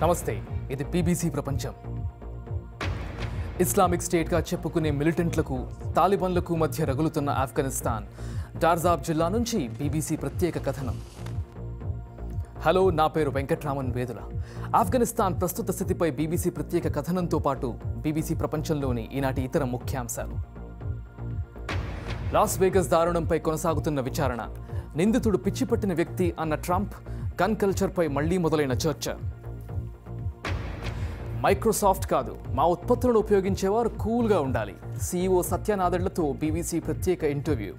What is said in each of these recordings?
నమస్తే ఇది బీబీసీ ప్రపంచం ఇస్లామిక్ స్టేట్గా చెప్పుకునే మిలిటెంట్లకు తాలిబాన్లకు మధ్య రగులుతున్న ఆఫ్ఘనిస్తాన్ డార్జాబ్ జిల్లా నుంచి బీబీసీ ప్రత్యేక కథనం హలో నా పేరు వెంకట్రామన్ వేదుల ఆఫ్ఘనిస్తాన్ ప్రస్తుత స్థితిపై బీబీసీ ప్రత్యేక కథనంతో పాటు బీబీసీ ప్రపంచంలోని ఈనాటి ఇతర ముఖ్యాంశాలు లాస్ వేగస్ దారుణంపై కొనసాగుతున్న విచారణ నిందితుడు పిచ్చిపట్టిన వ్యక్తి అన్న ట్రంప్ గన్ కల్చర్పై మళ్లీ మొదలైన చర్చ మైక్రోసాఫ్ట్ కాదు మా ఉత్పత్తులను ఉపయోగించేవారు కూల్గా ఉండాలి సీఈఓ సత్యనాదెళ్లతో బీబీసీ ప్రత్యేక ఇంటర్వ్యూ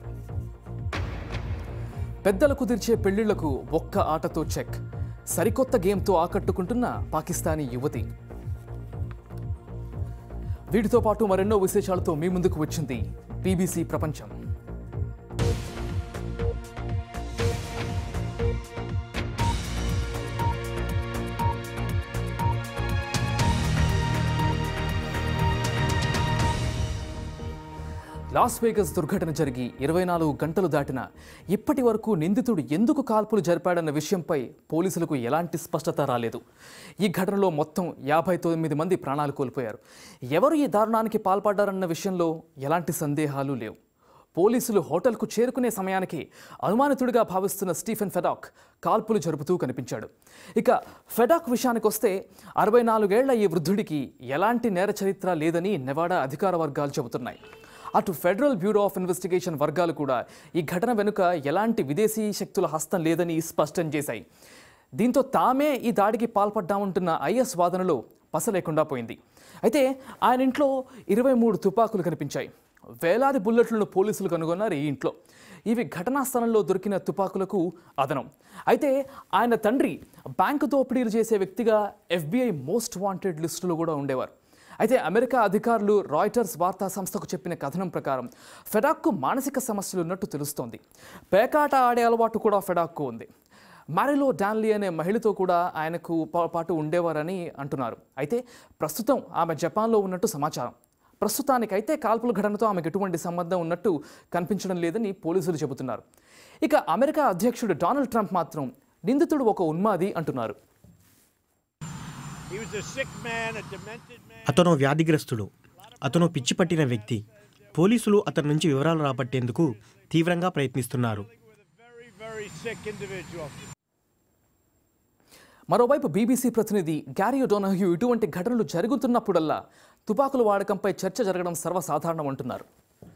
పెద్దలు కుదిర్చే పెళ్లిళ్లకు ఒక్క ఆటతో చెక్ సరికొత్త గేమ్తో ఆకట్టుకుంటున్న పాకిస్తానీ యువతి వీటితో పాటు మరెన్నో విశేషాలతో మీ ముందుకు వచ్చింది బీబీసీ ప్రపంచం లాస్ వేగస్ దుర్ఘటన జరిగి ఇరవై నాలుగు గంటలు దాటినా ఇప్పటి వరకు నిందితుడు ఎందుకు కాల్పులు జరిపాడన్న విషయంపై పోలీసులకు ఎలాంటి స్పష్టత రాలేదు ఈ ఘటనలో మొత్తం యాభై తొమ్మిది మంది ప్రాణాలు కోల్పోయారు ఎవరు ఈ దారుణానికి పాల్పడ్డారన్న విషయంలో ఎలాంటి సందేహాలు లేవు పోలీసులు హోటల్కు చేరుకునే సమయానికి అనుమానితుడిగా భావిస్తున్న స్టీఫెన్ ఫెడాక్ కాల్పులు జరుపుతూ కనిపించాడు ఇక ఫెడాక్ విషయానికి వస్తే అరవై నాలుగేళ్ల ఈ వృద్ధుడికి ఎలాంటి నేర చరిత్ర లేదని నెవాడా అధికార వర్గాలు చెబుతున్నాయి అటు ఫెడరల్ బ్యూరో ఆఫ్ ఇన్వెస్టిగేషన్ వర్గాలు కూడా ఈ ఘటన వెనుక ఎలాంటి విదేశీ శక్తుల హస్తం లేదని స్పష్టం చేశాయి దీంతో తామే ఈ దాడికి పాల్పడ్డామంటున్న ఐఎస్ వాదనలో పస లేకుండా పోయింది అయితే ఆయన ఇంట్లో ఇరవై మూడు తుపాకులు కనిపించాయి వేలాది బుల్లెట్లను పోలీసులు కనుగొన్నారు ఈ ఇంట్లో ఇవి ఘటనా స్థలంలో దొరికిన తుపాకులకు అదనం అయితే ఆయన తండ్రి బ్యాంకు దోపిడీలు చేసే వ్యక్తిగా ఎఫ్బిఐ మోస్ట్ వాంటెడ్ లిస్టులో కూడా ఉండేవారు అయితే అమెరికా అధికారులు రాయిటర్స్ వార్తా సంస్థకు చెప్పిన కథనం ప్రకారం ఫెడాక్కు మానసిక సమస్యలు ఉన్నట్టు తెలుస్తోంది పేకాట ఆడే అలవాటు కూడా ఫెడాక్కు ఉంది మ్యారిలో డాన్లీ అనే మహిళతో కూడా ఆయనకు పా- పాటు ఉండేవారని అంటున్నారు అయితే ప్రస్తుతం ఆమె జపాన్లో ఉన్నట్టు సమాచారం ప్రస్తుతానికైతే కాల్పుల ఘటనతో ఆమెకు ఎటువంటి సంబంధం ఉన్నట్టు కనిపించడం లేదని పోలీసులు చెబుతున్నారు ఇక అమెరికా అధ్యక్షుడు డొనాల్డ్ ట్రంప్ మాత్రం నిందితుడు ఒక ఉన్మాది అంటున్నారు He was a sick man, a demented man. అతను వ్యాధిగ్రస్తుడు అతను పిచ్చి పట్టిన వ్యక్తి పోలీసులు అతని నుంచి వివరాలు రాబట్టేందుకు తీవ్రంగా ప్రయత్నిస్తున్నారు with a very, very sick individual. మరోవైపు బీబీసీ ప్రతినిధి గ్యారీ డొనహ్యూ ఇటువంటి ఘటనలు జరుగుతున్నప్పుడల్లా తుపాకుల వాడకంపై చర్చ జరగడం సర్వసాధారణం అంటున్నారు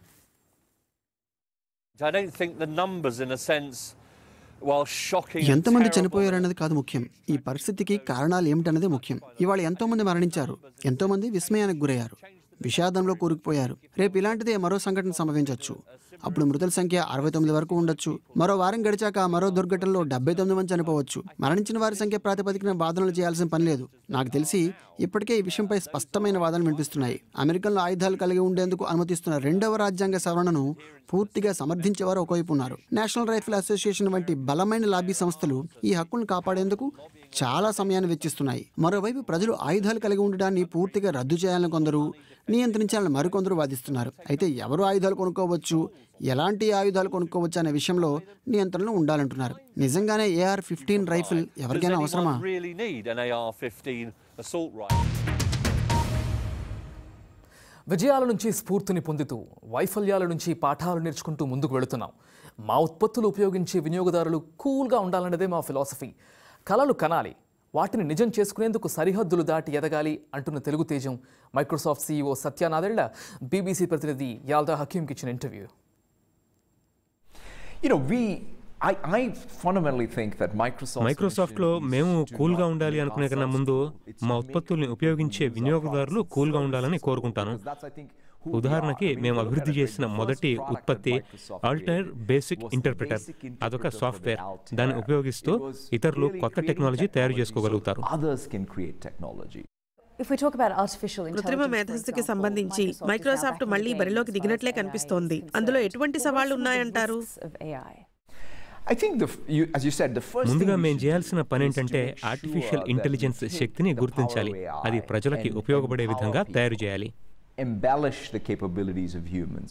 I don't think the numbers, in a sense, while shocking. and ఎంతమంది terrible, చనిపోయారన్నది కాదు ముఖ్యం ఈ పరిస్థితికి కారణాలు ఏమిటన్నదే ముఖ్యం ఇవాళ ఎంతో మంది మరణించారు ఎంతో మంది విస్మయానికి గురయ్యారు విషాదంలో కూరుకుపోయారు రేపు ఇలాంటిదే మరో సంఘటన సంభవించవచ్చు అప్పుడు మృతుల సంఖ్య అరవై తొమ్మిది వరకు ఉండొచ్చు మరో వారం గడిచాక మరో దుర్ఘటనలో డెబ్బై తొమ్మిది మంది చనిపోవచ్చు మరణించిన వారి సంఖ్య ప్రాతిపదికన వాదనలు చేయాల్సిన పని లేదు నాకు తెలిసి ఇప్పటికే ఈ విషయంపై స్పష్టమైన వాదనలు వినిపిస్తున్నాయి అమెరికన్లో ఆయుధాలు కలిగి ఉండేందుకు అనుమతిస్తున్న రెండవ రాజ్యాంగ సవరణను పూర్తిగా సమర్థించేవారు ఒకవైపు ఉన్నారు నేషనల్ రైఫిల్ అసోసియేషన్ వంటి బలమైన లాబీ సంస్థలు ఈ హక్కులను కాపాడేందుకు చాలా సమయాన్ని వెచ్చిస్తున్నాయి మరోవైపు ప్రజలు ఆయుధాలు కలిగి ఉండడాన్ని పూర్తిగా రద్దు చేయాలని కొందరు నియంత్రించాలని మరికొందరు వాదిస్తున్నారు అయితే ఎవరు ఆయుధాలు కొనుక్కోవచ్చు ఎలాంటి ఆయుధాలు కొనుక్కోవచ్చు అనే విషయంలో నియంత్రణలు ఉండాలంటున్నారు నిజంగానే ఏఆర్ ఫిఫ్టీన్ రైఫిల్ Does ఎవరికైనా anyone అవసరమా really need an AR-15 assault rifle? విజయాల నుంచి స్ఫూర్తిని పొందుతూ వైఫల్యాల నుంచి పాఠాలు నేర్చుకుంటూ ముందుకు వెళుతున్నాం మా ఉత్పత్తులు ఉపయోగించే వినియోగదారులు కూల్గా ఉండాలన్నదే మా ఫిలాసఫీ కళలు కనాలి వాటిని నిజం చేసుకునేందుకు సరిహద్దులు దాటి ఎదగాలి అంటున్న తెలుగు తేజం మైక్రోసాఫ్ట్ సీఈఓ సత్యానాదెళ్ల బీబీసీ ప్రతినిధి యాల్దా హకీంకి ఇచ్చిన interview You know, we, I, I fundamentally think that Microsoft. మైక్రోసాఫ్ట్లో మేము కూల్గా ఉండాలి అనుకునే కన్నా ముందు మా ఉత్పత్తుల్ని ఉపయోగించే వినియోగదారులు కూల్గా ఉండాలని కోరుకుంటాను ఉదాహరణకి మేము అభివృద్ధి చేసిన మొదటి ఉత్పత్తి ఆల్టైర్ బేసిక్ ఇంటర్ప్రిటర్ అదొక సాఫ్ట్వేర్ దాన్ని ఉపయోగిస్తూ ఇతరులు కొత్త టెక్నాలజీ తయారు చేసుకోగలుగుతారు Others can create technology. If we talk about artificial కృత్రిమ intelligence, for మేధస్సుకి example, సంబంధించి Microsoft is now Microsoft backing మళ్ళీ the బరిలోకి games దిగినట్లే with AI కనిపిస్తోంది today. అందులో So ఎటువంటి what are సవాళ్లు some of the ఉన్నాయంటారు risks of AI? I think, the, f- you, as you said, the first ముందుగా thing we మేము should చేయాల్సిన do పని is to ఏంటంటే make sure artificial that we intelligence take శక్తిని the power గుర్తించాలి of AI అది ప్రజలకి and ఉపయోగపడే empower విధంగా people. తయారు చేయాలి embellish the capabilities of humans.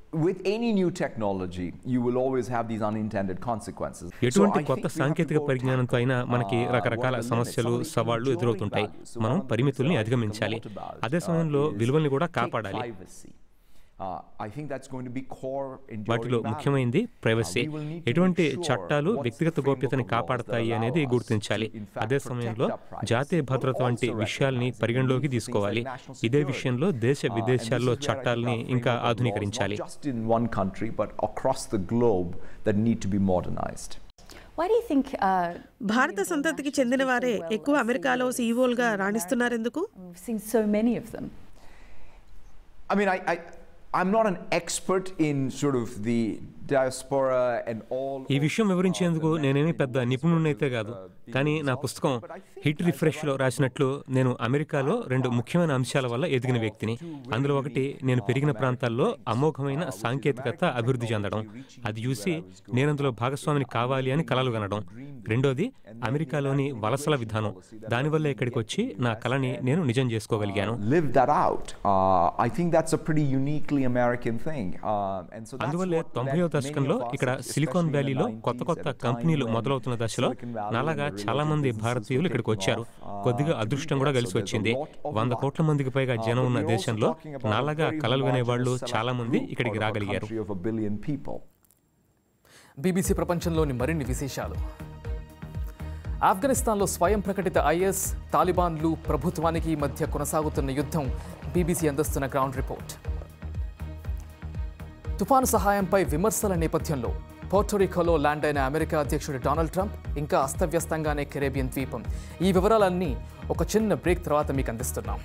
with any new technology, you will always have these unintended consequences. So ఎటువంటి I కొత్త think we have to సాంకేతిక go పరిజ్ఞానంతో అయినా tackle, మనకి uh, రకరకాల what are the సమస్యలు limits? Some of the సవాళ్లు enduring ఎదురవుతుంటాయి values. So మనం one of the పరిమితుల్ని things I అధిగమించాలి wrote about, అదే uh, సమయంలో is విలువల్ని కూడా take కాపాడాలి privacy. Uh, I think that's going to be core enduring వాటిలో value. ముఖ్యమైనది privacy Uh, we will need to ఎటువంటి make sure చట్టాలు what's వ్యక్తిగత the framework గోప్యతని of laws that కాపాడతాయి allow అనేది us గుర్తించాలి to, in fact, అదే protect సమయంలో our privacy, జాతీయ but భద్రత వంటి also విషయాల్ని recognize పరిగణలోకి these things తీసుకోవాలి like national ఇదే security. విషయంలో దేశ Uh, and this విదేశాల్లో is where I think చట్టాలని our ఇంకా framework of laws, ఆధునీకరించాలి Not just in one country, but across the globe, that need to be modernized. Why do you think uh, భారత సంతతికి చెందిన వారే ఎక్కువ అమెరికాలో సీఈఓలుగా రాణిస్తున్నారెందుకు we've seen so many of them? I mean, I, I, I'm not an expert in sort of the diaspora and all. ఈ of, విషయం uh, వివరించేందుకు the నేనేమి many పెద్ద nuances నిపుణునైతే of, కాదు uh, the కానీ నా results, పుస్తకం but I think Hit as a రిఫ్రెష్లో writer, రాసినట్లు నేను అమెరికాలో రెండు ముఖ్యమైన అంశాల వల్ల ఎదిగిన వ్యక్తిని అందులో ఒకటి నేను పెరిగిన ప్రాంతాల్లో అమోఘమైన సాంకేతికత అభివృద్ధి చెందడం అది చూసి నేను అందులో భాగస్వామిని కావాలి అని కలలు కనడం రెండోది అమెరికాలోని వలసల విధానం దానివల్ల ఇక్కడికి వచ్చి నా కళని నేను నిజం చేసుకోగలిగాను live that out. Uh, I think that's a pretty uniquely American thing. Um, and so that's అందువల్లే what తొంభైవ led many దశకంలో of us, ఇక్కడ సిలికాన్ especially in the వ్యాలీలో 90s, కొత్త కొత్త at a time కంపెనీలు when మొదలవుతున్న దశలో Silicon Valley నాలాగా and చాలా related మంది businesses భారతీయులు were ఇక్కడికి taking వచ్చారు off, uh, కొద్దిగా to అదృష్టం do కూడా that. కలిసి So there's a వచ్చింది lot of వంద luck. కోట్ల మందికి పైగా Uh, జనం but ఉన్న we're also దేశంలో talking about a నాలాగా very కలలు వినే వాళ్ళు homogeneous చాలా మంది group ఇక్కడికి out of a రాగలిగారు country of a billion people. BBC ప్రపంచంలోని మరిన్ని విశేషాలు ఆఫ్ఘనిస్తాన్లో స్వయం ప్రకటిత ఐఎస్ తాలిబాన్లు ప్రభుత్వానికి మధ్య కొనసాగుతున్న యుద్ధం బీబీసీ అందిస్తున్న గ్రౌండ్ రిపోర్ట్ తుఫాను సహాయంపై విమర్శల నేపథ్యంలో పోర్టోరికోలో ల్యాండ్ అయిన అమెరికా అధ్యక్షుడు డొనాల్డ్ ట్రంప్ ఇంకా అస్తవ్యస్తంగానే కెరేబియన్ ద్వీపం ఈ వివరాలన్నీ ఒక చిన్న బ్రేక్ తర్వాత మీకు అందిస్తున్నాం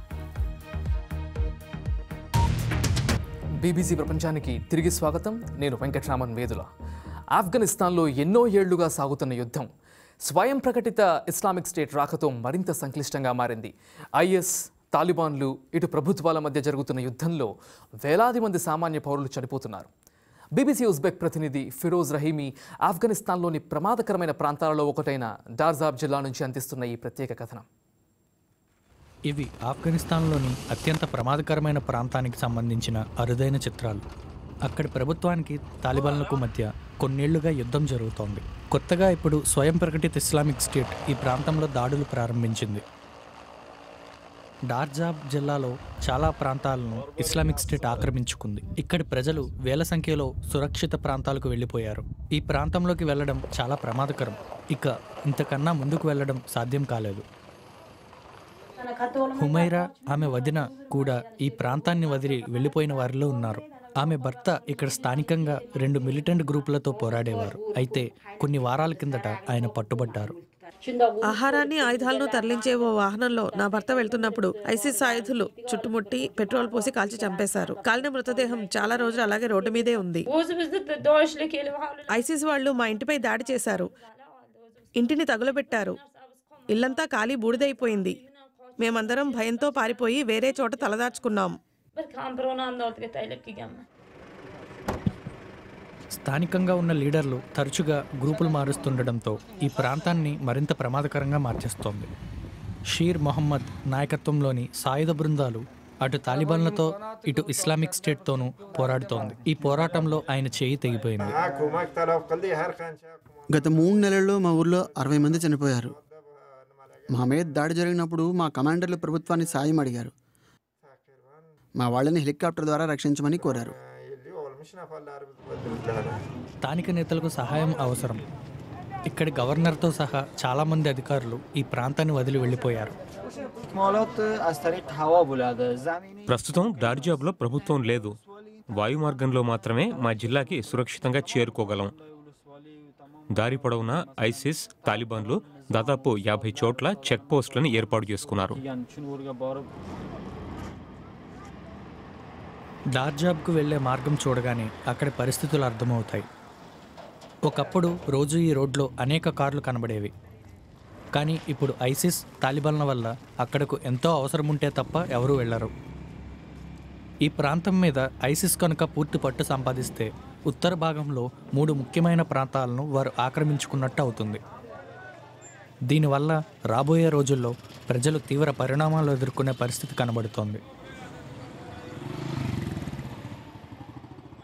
బీబీసీ ప్రపంచానికి తిరిగి స్వాగతం నేను వెంకట్రామన్ వేదుల ఆఫ్ఘనిస్తాన్లో ఎన్నో ఏళ్లుగా సాగుతున్న యుద్ధం స్వయం ప్రకటిత ఇస్లామిక్ స్టేట్ రాకతో మరింత సంక్లిష్టంగా మారింది ఐఎస్ తాలిబాన్లు ఇటు ప్రభుత్వాల మధ్య జరుగుతున్న యుద్ధంలో వేలాది మంది సామాన్య పౌరులు చనిపోతున్నారు బీబీసీ ఉజ్బెక్ ప్రతినిధి ఫిరోజ్ రహీమీ ఆఫ్ఘనిస్తాన్లోని ప్రమాదకరమైన ప్రాంతాలలో ఒకటైన డార్జాబ్ జిల్లా నుంచి అందిస్తున్న ఈ ప్రత్యేక కథనం ఇవి ఆఫ్ఘనిస్తాన్లోని అత్యంత ప్రమాదకరమైన ప్రాంతానికి సంబంధించిన అరుదైన చిత్రాలు అక్కడి ప్రభుత్వానికి తాలిబాన్లకు మధ్య కొన్నేళ్లుగా యుద్ధం జరుగుతోంది కొత్తగా ఇప్పుడు స్వయం ప్రకటిత ఇస్లామిక్ స్టేట్ ఈ ప్రాంతంలో దాడులు ప్రారంభించింది డార్జాబ్ జిల్లాలో చాలా ప్రాంతాలను ఇస్లామిక్ స్టేట్ ఆక్రమించుకుంది ఇక్కడి ప్రజలు వేల సంఖ్యలో సురక్షిత ప్రాంతాలకు వెళ్ళిపోయారు ఈ ప్రాంతంలోకి వెళ్ళడం చాలా ప్రమాదకరం ఇక ఇంతకన్నా ముందుకు వెళ్ళడం సాధ్యం కాలేదు హుమైరా ఆమె వదిన కూడా ఈ ప్రాంతాన్ని వదిలి వెళ్ళిపోయిన వారిలో ఉన్నారు ఆమె భర్త ఇక్కడ స్థానికంగా రెండు మిలిటెంట్ గ్రూపులతో పోరాడేవారు అయితే కొన్ని వారాల కిందట ఆయన పట్టుబడ్డారు ఆహారాన్ని ఆయుధాలను తరలించే ఓ వాహనంలో నా భర్త వెళ్తున్నప్పుడు ఐసిస్ ఆయుధులు చుట్టుముట్టి పెట్రోల్ పోసి కాల్చి చంపేశారు కాలిన మృతదేహం చాలా రోజులు అలాగే రోడ్డు మీదే ఉంది ఐసిస్ వాళ్ళు మా ఇంటిపై దాడి చేశారు ఇంటిని తగులబెట్టారు ఇల్లంతా ఖాళీ బూడిదైపోయింది మేమందరం భయంతో పారిపోయి వేరే చోట తలదాచుకున్నాం స్థానికంగా ఉన్న లీడర్లు తరచుగా గ్రూపులు మారుస్తుండటంతో ఈ ప్రాంతాన్ని మరింత ప్రమాదకరంగా మార్చేస్తోంది షీర్ మొహమ్మద్ నాయకత్వంలోని సాయుధ బృందాలు అటు తాలిబాన్లతో ఇటు ఇస్లామిక్ స్టేట్తోనూ పోరాడుతోంది ఈ పోరాటంలో ఆయన చేయి తెగిపోయింది గత మూడు నెలల్లో మా ఊర్లో అరవై మంది చనిపోయారు మా మీద దాడి జరిగినప్పుడు మా కమాండర్లు ప్రభుత్వాన్ని సాయం అడిగారు మా వాళ్ళని హెలికాప్టర్ ద్వారా రక్షించమని కోరారు స్థానిక నేతలకు సహాయం అవసరం ఇక్కడి గవర్నర్తో సహా చాలామంది అధికారులు ఈ ప్రాంతాన్ని వదిలి వెళ్ళిపోయారు ప్రస్తుతం డార్జాబ్లో ప్రభుత్వం లేదు వాయు మార్గంలో మాత్రమే మా జిల్లాకి సురక్షితంగా చేరుకోగలం దారి పొడవునా ఐసిస్ తాలిబాన్లు దాదాపు యాభై చోట్ల చెక్ పోస్టులను ఏర్పాటు చేసుకున్నారు డార్జాబ్కు వెళ్లే మార్గం చూడగానే అక్కడి పరిస్థితులు అర్థమవుతాయి ఒకప్పుడు రోజు ఈ రోడ్లో అనేక కార్లు కనబడేవి కానీ ఇప్పుడు ఐసిస్ తాలిబాన్ల వల్ల అక్కడకు ఎంతో అవసరం ఉంటే తప్ప ఎవరూ వెళ్లరు ఈ ప్రాంతం మీద ఐసిస్ కనుక పూర్తి పట్టు సంపాదిస్తే ఉత్తర భాగంలో మూడు ముఖ్యమైన ప్రాంతాలను వారు ఆక్రమించుకున్నట్టు అవుతుంది దీనివల్ల రాబోయే రోజుల్లో ప్రజలు తీవ్ర పరిణామాలు ఎదుర్కొనే పరిస్థితి కనబడుతోంది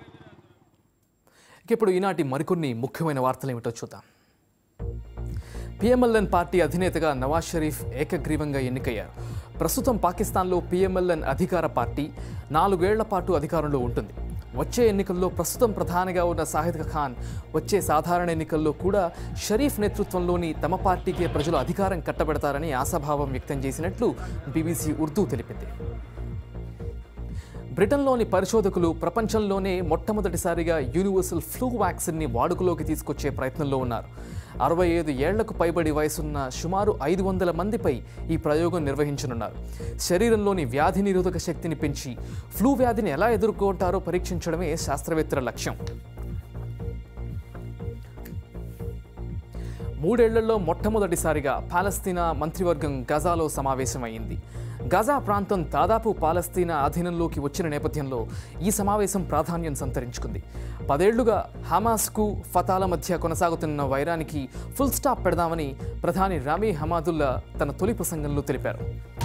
ఇక ఇప్పుడు ఈనాటి మరికొన్ని ముఖ్యమైన వార్తలు ఏమిటో చూద్దాం పిఎంఎల్ఎన్ పార్టీ అధినేతగా నవాజ్ షరీఫ్ ఏకగ్రీవంగా ఎన్నికయ్యారు ప్రస్తుతం పాకిస్తాన్లో పిఎంఎల్ఎన్ అధికార పార్టీ నాలుగేళ్ల పాటు అధికారంలో ఉంటుంది వచ్చే ఎన్నికల్లో ప్రస్తుతం ప్రధానిగా ఉన్న సాహిద్ ఖాన్ వచ్చే సాధారణ ఎన్నికల్లో కూడా షరీఫ్ నేతృత్వంలోని తమ పార్టీకే ప్రజలు అధికారం కట్టబెడతారని ఆశాభావం వ్యక్తం చేసినట్లు బీబీసీ ఉర్దూ తెలిపింది బ్రిటన్లోని పరిశోధకులు ప్రపంచంలోనే మొట్టమొదటిసారిగా యూనివర్సల్ ఫ్లూ వ్యాక్సిన్ని వాడుకలోకి తీసుకొచ్చే ప్రయత్నంలో ఉన్నారు అరవై ఐదు ఏళ్లకు పైబడి వయసున్న సుమారు ఐదు వందల మందిపై ఈ ప్రయోగం నిర్వహించనున్నారు శరీరంలోని వ్యాధి నిరోధక శక్తిని పెంచి ఫ్లూ వ్యాధిని ఎలా ఎదుర్కొంటారో పరీక్షించడమే శాస్త్రవేత్తల లక్ష్యం మూడేళ్లలో మొట్టమొదటిసారిగా పాలస్తీనా మంత్రివర్గం గజాలో సమావేశమైంది గజా ప్రాంతం దాదాపు పాలస్తీనా అధీనంలోకి వచ్చిన నేపథ్యంలో ఈ సమావేశం ప్రాధాన్యం సంతరించుకుంది పదేళ్లుగా హమాస్కు ఫతాల మధ్య కొనసాగుతున్న వైరానికి ఫుల్ స్టాప్ పెడదామని ప్రధాని రామీ హమాదుల్లా తన తొలి ప్రసంగంలో తెలిపారు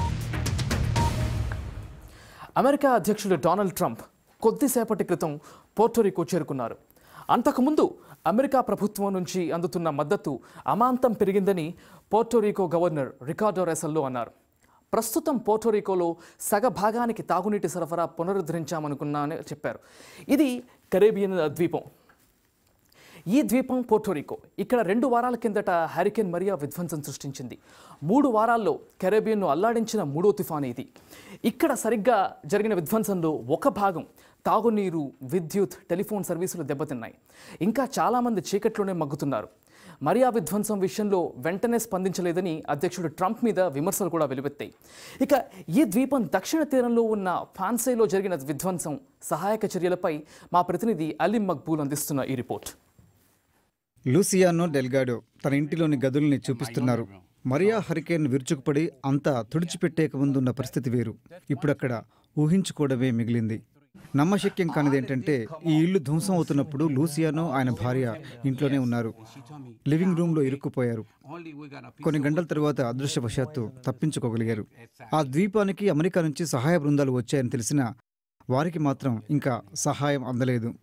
అమెరికా అధ్యక్షుడు డొనాల్డ్ ట్రంప్ కొద్దిసేపటి క్రితం పోర్టోరికో చేరుకున్నారు అంతకుముందు అమెరికా ప్రభుత్వం నుంచి అందుతున్న మద్దతు అమాంతం పెరిగిందని పోర్టోరికో గవర్నర్ రికార్డో రెసల్లో అన్నారు ప్రస్తుతం పోర్టోరికోలో సగ భాగానికి తాగునీటి సరఫరా పునరుద్ధరించామనుకున్నానని చెప్పారు ఇది కరేబియన్ ద్వీపం ఈ ద్వీపం పోర్టోరికో ఇక్కడ రెండు వారాల కిందట హరికేన్ మరియా విధ్వంసం సృష్టించింది మూడు వారాల్లో కెరేబియన్ను అల్లాడించిన మూడో తుఫాను ఇది ఇక్కడ సరిగ్గా జరిగిన విధ్వంసంలో ఒక భాగం తాగునీరు విద్యుత్ టెలిఫోన్ సర్వీసులు దెబ్బతిన్నాయి ఇంకా చాలామంది చీకట్లోనే మగ్గుతున్నారు మరియా విధ్వంసం విషయంలో వెంటనే స్పందించలేదని అధ్యక్షుడు ట్రంప్ మీద విమర్శలు కూడా వెలువెత్తాయి ఇక ఈ ద్వీపం దక్షిణ తీరంలో ఉన్న ఫాన్సేలో జరిగిన విధ్వంసం సహాయక చర్యలపై మా ప్రతినిధి అలీం మక్బూల్ అందిస్తున్న ఈ రిపోర్ట్ లూసియానో డెల్గాడో తన ఇంటిలోని గదుల్ని చూపిస్తున్నారు మరియా హరికేన్ విరుచుకుపడి అంతా తుడిచిపెట్టేక ముందున్న పరిస్థితి వేరు ఇప్పుడు అక్కడ ఊహించుకోవడమే మిగిలింది నమ్మశక్యం కానిది ఏంటంటే ఈ ఇల్లు ధ్వంసం అవుతున్నప్పుడు లూసియానో ఆయన భార్య ఇంట్లోనే ఉన్నారు లివింగ్ రూమ్లో ఇరుక్కుపోయారు కొన్ని గంటల తరువాత అదృష్టవశాత్తు తప్పించుకోగలిగారు ఆ ద్వీపానికి అమెరికా నుంచి సహాయ బృందాలు వచ్చాయని తెలిసినా వారికి మాత్రం ఇంకా సహాయం అందలేదు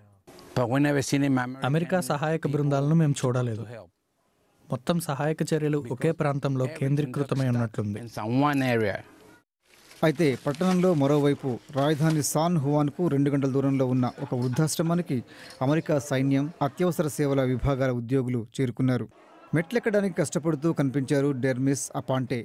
అమెరికా సహాయక బృందాలను మేము చూడలేదు మొత్తం సహాయక చర్యలు ఒకే ప్రాంతంలో కేంద్రీకృతమై ఉన్నట్లుంది అయితే పట్టణంలో మరోవైపు రాజధాని సాన్ హువాన్కు రెండు గంటల దూరంలో ఉన్న ఒక వృద్ధాశ్రమానికి అమెరికా సైన్యం అత్యవసర సేవల విభాగాల ఉద్యోగులు చేరుకున్నారు మెట్లెక్కడానికి కష్టపడుతూ కనిపించారు డెర్మిస్ అపాంటే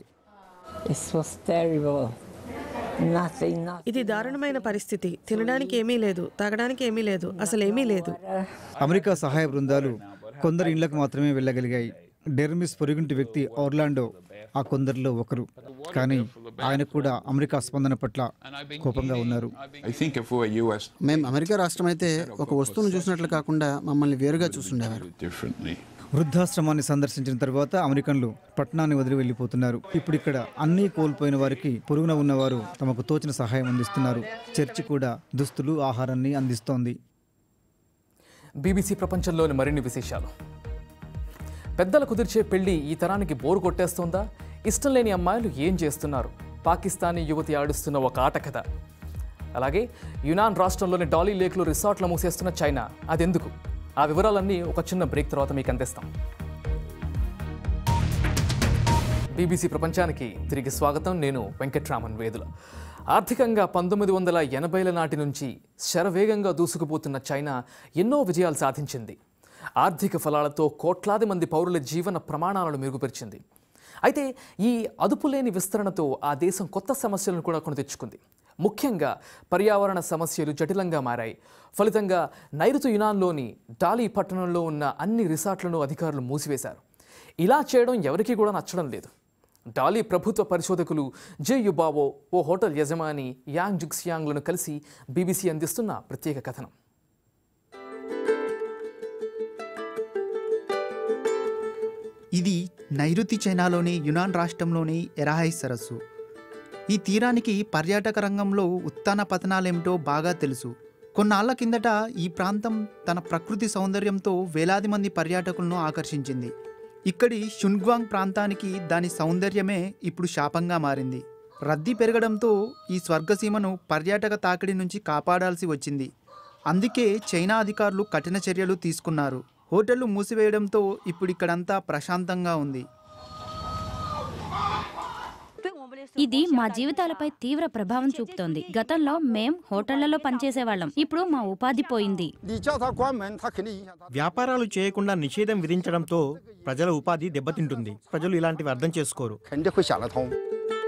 ఇది దారుణమైన పరిస్థితి తినడానికి ఏమీ లేదు తాగడానికి ఏమీ లేదు అసలు ఏమీ లేదు అమెరికా సహాయ బృందాలు కొందరు ఇళ్లకు మాత్రమే వెళ్ళగలిగాయి డెర్మిస్ పొరుగుంటి వ్యక్తి ఆర్లాండో ఆ కొందరిలో ఒకరు కానీ ఆయన కూడా అమెరికా స్పందన పట్ల కోపంగా ఉన్నారు మేము అమెరికా రాష్ట్రం అయితే ఒక వస్తువును చూసినట్లు కాకుండా మమ్మల్ని వేరుగా చూస్తుండేవారు వృద్ధాశ్రమాన్ని సందర్శించిన తర్వాత అమెరికన్లు పట్టణాన్ని వదిలి వెళ్ళిపోతున్నారు ఇప్పుడు ఇక్కడ అన్నీ కోల్పోయిన వారికి పొరుగున ఉన్నవారు తమకు తోచిన సహాయం అందిస్తున్నారు చర్చి కూడా దుస్తులు ఆహారాన్ని అందిస్తోంది బీబీసీ ప్రపంచంలోని మరిన్ని విశేషాలు పెద్దలు కుదిర్చే పెళ్లి ఈ తరానికి బోరు కొట్టేస్తోందా ఇష్టం లేని అమ్మాయిలు ఏం చేస్తున్నారు పాకిస్తానీ యువతి ఆడుస్తున్న ఒక ఆట కథ అలాగే యునాన్ రాష్ట్రంలోని డాలీ లేక్లో రిసార్ట్లు మూసేస్తున్న చైనా అదెందుకు ఆ వివరాలన్నీ ఒక చిన్న బ్రేక్ తర్వాత మీకు అందిస్తాం బీబీసీ ప్రపంచానికి తిరిగి స్వాగతం నేను వెంకట్రామన్ వేదుల ఆర్థికంగా పంతొమ్మిది వందల ఎనభైల నాటి నుంచి శరవేగంగా దూసుకుపోతున్న చైనా ఎన్నో విజయాలు సాధించింది ఆర్థిక ఫలాలతో కోట్లాది మంది పౌరుల జీవన ప్రమాణాలను మెరుగుపరిచింది అయితే ఈ అదుపులేని విస్తరణతో ఆ దేశం కొత్త సమస్యలను కూడా కొని తెచ్చుకుంది ముఖ్యంగా పర్యావరణ సమస్యలు జటిలంగా మారాయి ఫలితంగా నైరుతి యునాన్లోని డాలీ పట్టణంలో ఉన్న అన్ని రిసార్ట్లను అధికారులు మూసివేశారు ఇలా చేయడం ఎవరికీ కూడా నచ్చడం లేదు డాలీ ప్రభుత్వ పరిశోధకులు జే యుబావో ఓ హోటల్ యజమాని యాంగ్ జుక్సియాంగ్లను కలిసి బీబీసీ అందిస్తున్న ప్రత్యేక కథనం ఇది నైరుతి చైనాలోని యునాన్ రాష్ట్రంలోని ఎరాహై సరస్సు ఈ తీరానికి పర్యాటక రంగంలో ఉత్తాన పతనాలేమిటో బాగా తెలుసు కొన్నాళ్ల కిందట ఈ ప్రాంతం తన ప్రకృతి సౌందర్యంతో వేలాది మంది పర్యాటకులను ఆకర్షించింది ఇక్కడి షున్గ్వాంగ్ ప్రాంతానికి దాని సౌందర్యమే ఇప్పుడు శాపంగా మారింది రద్దీ పెరగడంతో ఈ స్వర్గసీమను పర్యాటక తాకిడి నుంచి కాపాడాల్సి వచ్చింది అందుకే చైనా అధికారులు కఠిన చర్యలు తీసుకున్నారు హోటళ్లు మూసివేయడంతో ఇప్పుడు ఇక్కడంతా ప్రశాంతంగా ఉంది ఇది మా జీవితాలపై తీవ్ర ప్రభావం చూపుతోంది గతంలో మేం హోటళ్లలో పనిచేసేవాళ్ళం ఇప్పుడు మా ఉపాధి పోయింది వ్యాపారాలు చేయకుండా నిషేధం విధించడంతో ప్రజల ఉపాధి దెబ్బతింటుంది ప్రజలు ఇలాంటివి అర్థం చేసుకోరు 肯定会想得通。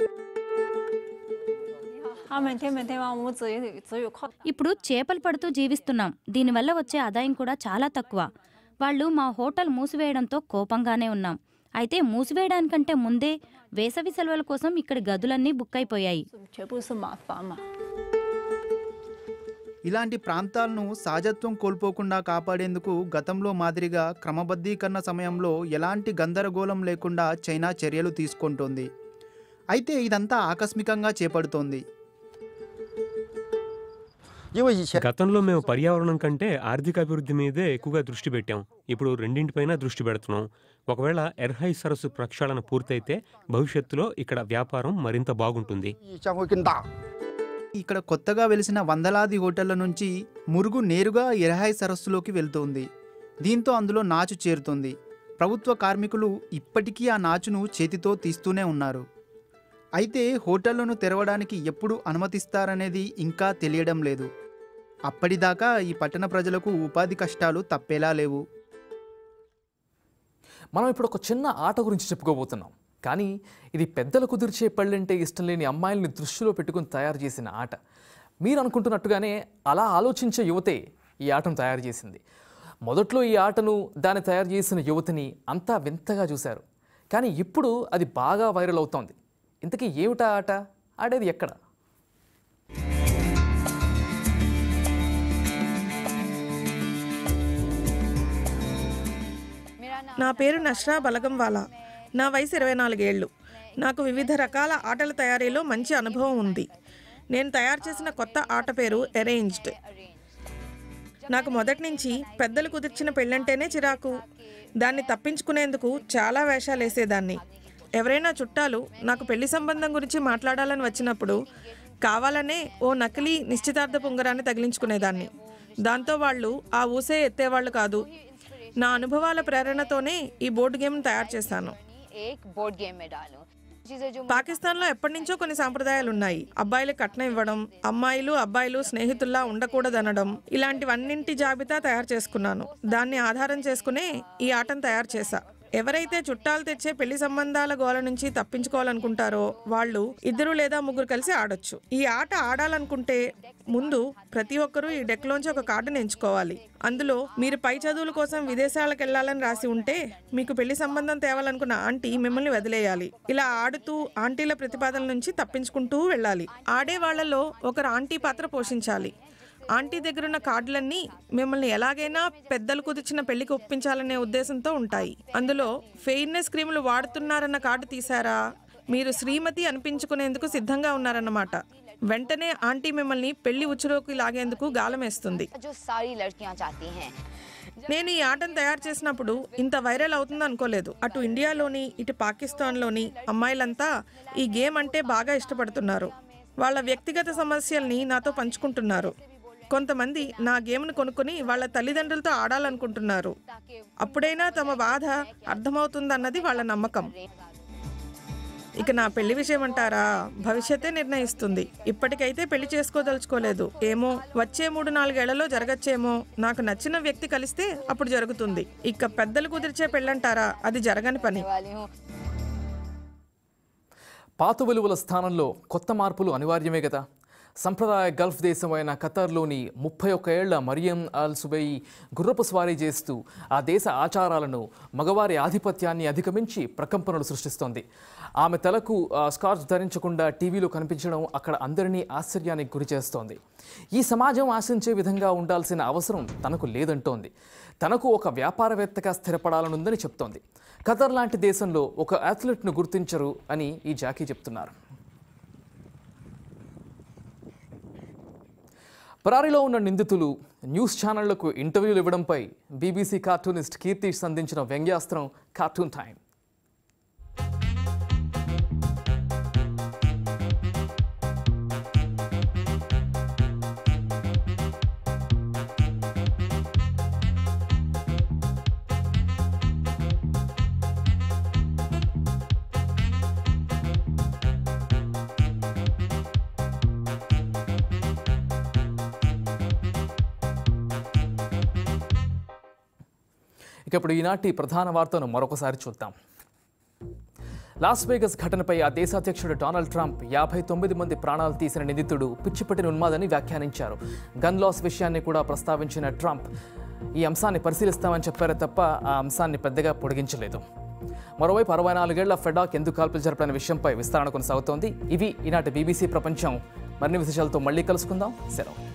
他每天每天往屋子里只有靠 ఇప్పుడు చేపలు పడుతూ జీవిస్తున్నాం దీనివల్ల వచ్చే ఆదాయం కూడా చాలా తక్కువ వాళ్ళు మా హోటల్ మూసివేయడంతో కోపంగానే ఉన్నాం అయితే మూసివేయడానికంటే ముందే వేసవి సెలవుల కోసం ఇక్కడి గదులన్నీ బుక్ అయిపోయాయి 全部是马房嘛。 ఇలాంటి ప్రాంతాలను సహజత్వం కోల్పోకుండా కాపాడేందుకు గతంలో మాదిరిగా క్రమబద్ధీకరణ సమయంలో ఎలాంటి గందరగోళం లేకుండా చైనా చర్యలు తీసుకుంటోంది అయితే ఇదంతా ఆకస్మికంగా చేపడుతోంది గతంలో మేము పర్యావరణం కంటే ఆర్థిక అభివృద్ధి మీదే ఎక్కువగా దృష్టి పెట్టాం ఇప్పుడు రెండింటిపైన దృష్టి పెడుతున్నాం ఒకవేళ ఎర్హై సరస్సు ప్రక్షాళన పూర్తయితే భవిష్యత్తులో ఇక్కడ వ్యాపారం మరింత బాగుంటుంది 将会更大。 ఇక్కడ కొత్తగా వెలిసిన వందలాది హోటళ్ల నుంచి మురుగు నేరుగా ఎరహాయ్ సరస్సులోకి వెళ్తోంది దీంతో అందులో నాచు చేరుతుంది ప్రభుత్వ కార్మికులు ఇప్పటికీ ఆ నాచును చేతితో తీస్తూనే ఉన్నారు అయితే హోటళ్లను తెరవడానికి ఎప్పుడు అనుమతిస్తారనేది ఇంకా తెలియడం లేదు అప్పటిదాకా ఈ పట్టణ ప్రజలకు ఉపాధి కష్టాలు తప్పేలా లేవు మనం ఇప్పుడు ఒక చిన్న ఆట గురించి చెప్పుకోబోతున్నాం కానీ ఇది పెద్దలు కుదిర్చే పెళ్ళంటే ఇష్టం లేని అమ్మాయిల్ని దృష్టిలో పెట్టుకుని తయారు చేసిన ఆట మీరు అనుకుంటున్నట్టుగానే అలా ఆలోచించే యువతే ఈ ఆటను తయారు చేసింది మొదట్లో ఈ ఆటను దాన్ని తయారు చేసిన యువతిని అంతా వింతగా చూశారు కానీ ఇప్పుడు అది బాగా వైరల్ అవుతోంది ఇంతకీ ఏమిటా ఆట ఆడేది ఎక్కడ నా పేరు నష్రా బలగంవాలా నా వయసు ఇరవై నాలుగేళ్లు నాకు వివిధ రకాల ఆటల తయారీలో మంచి అనుభవం ఉంది నేను తయారు చేసిన కొత్త ఆట పేరు అరేంజ్డ్ నాకు మొదటి నుంచి పెద్దలు కుదిర్చిన పెళ్ళంటేనే చిరాకు దాన్ని తప్పించుకునేందుకు చాలా వేషాలు వేసేదాన్ని ఎవరైనా చుట్టాలు నాకు పెళ్లి సంబంధం గురించి మాట్లాడాలని వచ్చినప్పుడు కావాలనే ఓ నకిలీ నిశ్చితార్థ పుంగరాన్ని తగిలించుకునేదాన్ని దాంతో వాళ్ళు ఆ ఊసే ఎత్తేవాళ్ళు కాదు నా అనుభవాల ప్రేరణతోనే ఈ బోర్డు గేమ్ను తయారు చేశాను एक बोर्ड गेम में डालूं चीजें जो పాకిస్తాన్లో ఎప్పటి నుంచో కొన్ని సాంప్రదాయాలు ఉన్నాయి అబ్బాయిలకు కట్నం ఇవ్వడం అమ్మాయిలు అబ్బాయిలు స్నేహితుల్లా ఉండకూడదనడం ఇలాంటివన్నింటి జాబితా తయారు చేసుకున్నాను దాన్ని ఆధారం చేసుకునే ఈ ఆటను తయారు చేశా ఎవరైతే చుట్టాలు తెచ్చే పెళ్లి సంబంధాల గోల నుంచి తప్పించుకోవాలనుకుంటారో వాళ్ళు ఇద్దరు లేదా ముగ్గురు కలిసి ఆడొచ్చు ఈ ఆట ఆడాలనుకుంటే ముందు ప్రతి ఒక్కరూ ఈ డెక్లోంచి ఒక కార్డును ఎంచుకోవాలి అందులో మీరు పై చదువుల కోసం విదేశాలకు వెళ్ళాలని రాసి ఉంటే మీకు పెళ్లి సంబంధం తేవాలనుకున్న ఆంటీ మిమ్మల్ని వదిలేయాలి ఇలా ఆడుతూ ఆంటీల ప్రతిపాదన నుంచి తప్పించుకుంటూ వెళ్ళాలి ఆడే వాళ్ళలో ఒకరు ఆంటీ పాత్ర పోషించాలి ఆంటీ దగ్గరున్న కార్డులన్నీ మిమ్మల్ని ఎలాగైనా పెద్దలు కుదిర్చిన పెళ్లికి ఒప్పించాలనే ఉద్దేశంతో ఉంటాయి అందులో ఫెయిర్నెస్ క్రీములు వాడుతున్నారన్న కార్డు తీసారా మీరు శ్రీమతి అనిపించుకునేందుకు సిద్ధంగా ఉన్నారన్నమాట వెంటనే ఆంటీ మిమ్మల్ని పెళ్లి ఉచ్చులోకి లాగేందుకు గాలమేస్తుంది जो सारी लड़कियां चाहती हैं నేను ఈ ఆటను తయారు చేసినప్పుడు ఇంత వైరల్ అవుతుంది అనుకోలేదు అటు ఇండియాలోని ఇటు పాకిస్తాన్లోని అమ్మాయిలంతా ఈ గేమ్ అంటే బాగా ఇష్టపడుతున్నారు వాళ్ళ వ్యక్తిగత సమస్యల్ని నాతో పంచుకుంటున్నారు కొంతమంది నా గేమ్ను కొనుక్కొని వాళ్ళ తల్లిదండ్రులతో ఆడాలనుకుంటున్నారు అప్పుడైనా తమ బాధ అర్థమవుతుందన్నది వాళ్ళ నమ్మకం ఇక నా పెళ్లి విషయం అంటారా భవిష్యత్తే నిర్ణయిస్తుంది ఇప్పటికైతే పెళ్లి చేసుకోదలుచుకోలేదు ఏమో వచ్చే మూడు నాలుగేళ్లలో జరగచ్చేమో నాకు నచ్చిన వ్యక్తి కలిస్తే అప్పుడు జరుగుతుంది ఇక పెద్దలు కుదిర్చే పెళ్ళంటారా అది జరగని పని పాత విలువల స్థానంలో కొత్త మార్పులు అనివార్యమే కదా సంప్రదాయ గల్ఫ్ దేశమైన ఖతార్లోని ముప్పై ఒక్క ఏళ్ల మరియం అల్ సుబై గుర్రపు స్వారీ చేస్తూ ఆ దేశ ఆచారాలను మగవారి ఆధిపత్యాన్ని అధిగమించి ప్రకంపనలు సృష్టిస్తోంది ఆమె తలకు ఆ, స్కార్ఫ్ ధరించకుండా టీవీలో కనిపించడం అక్కడ అందరినీ ఆశ్చర్యానికి గురి చేస్తోంది ఈ సమాజం ఆశించే విధంగా ఉండాల్సిన అవసరం తనకు లేదంటోంది తనకు ఒక వ్యాపారవేత్తగా స్థిరపడాలనుందని చెప్తోంది ఖతర్ లాంటి దేశంలో ఒక అథ్లెట్ను గుర్తించరు అని ఈ జాకీ చెప్తున్నారు పరారీలో ఉన్న నిందితులు న్యూస్ ఛానళ్లకు ఇంటర్వ్యూలు ఇవ్వడంపై బీబీసీ కార్టూనిస్ట్ కీర్తి సంధించిన వ్యంగ్యాస్త్రం కార్టూన్ టైం ఇక ఇప్పుడు ఈనాటి ప్రధాన వార్తను మరొకసారి చూద్దాం లాస్ వేగస్ ఘటనపై ఆ దేశ అధ్యక్షుడు డొనాల్డ్ ట్రంప్ యాభై తొమ్మిది మంది ప్రాణాలు తీసిన నిందితుడు పిచ్చిపట్టిన ఉన్మాదని వ్యాఖ్యానించారు గన్ లాస్ విషయాన్ని కూడా ప్రస్తావించిన ట్రంప్ ఈ అంశాన్ని పరిశీలిస్తామని చెప్పారే తప్ప ఆ అంశాన్ని పెద్దగా పొడిగించలేదు మరోవైపు అరవై నాలుగేళ్ల ఫెడాక్ ఎందుకు కాల్పులు జరపని విషయంపై విస్తరణ కొనసాగుతోంది ఇవి ఈనాటి బీబీసీ ప్రపంచం మరిన్ని విశేషాలతో మళ్ళీ కలుసుకుందాం సెలవు